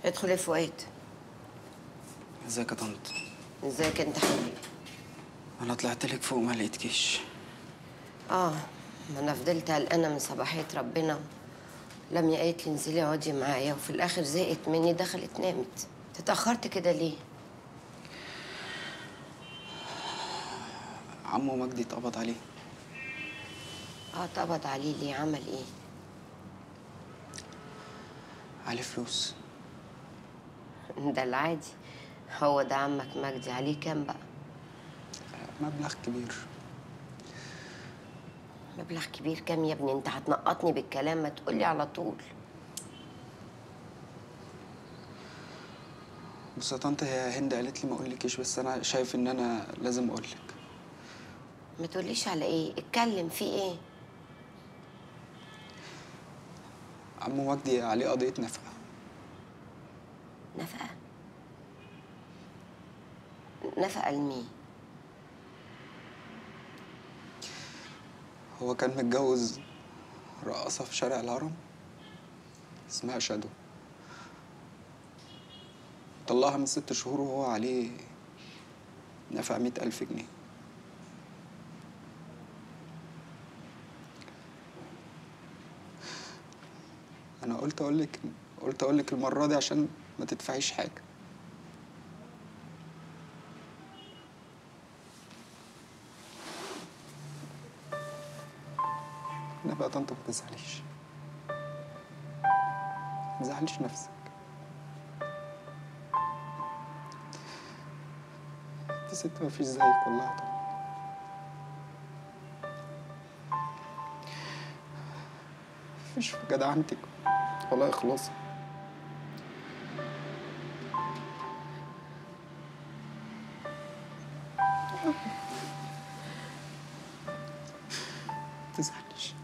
ادخل يا فؤاد ازيك يا طنط ازيك انت حبيبي انا طلعت لك فوق ما لقيتكيش اه ما انا فضلت قلقانه من صباحيه ربنا لميا قالت لي انزلي اقعدي معايا وفي الاخر زهقت مني دخلت نامت تتاخرت كده ليه عمو مجدي اتقبض عليه اه اتقبض عليه ليه عمل ايه عليه فلوس ده العادي هو ده عمك مجدي عليه كام بقى مبلغ كبير مبلغ كبير كام يا ابني انت هتنقطني بالكلام ما تقولي على طول بص يا طنط هي هند قالت لي ما اقولكيش بس انا شايف ان انا لازم اقولك ما تقوليش على ايه اتكلم في ايه عمو مجدي عليه قضية نفقة نفقه نفقه لمين هو كان متجوز رقاصة في شارع الهرم اسمها شادو طلعها من ست شهور وهو عليه نفع مئة ألف جنيه أنا قلت أقولك قلت أقولك المرة دي عشان ما تدفعيش حاجة أنا بقى طنط ما تزعليش ما تزعليش نفسك انت ست ما فيش زيك والله يا طنط مفيش في جدعنتك ولا إخلاصك ما تزعليش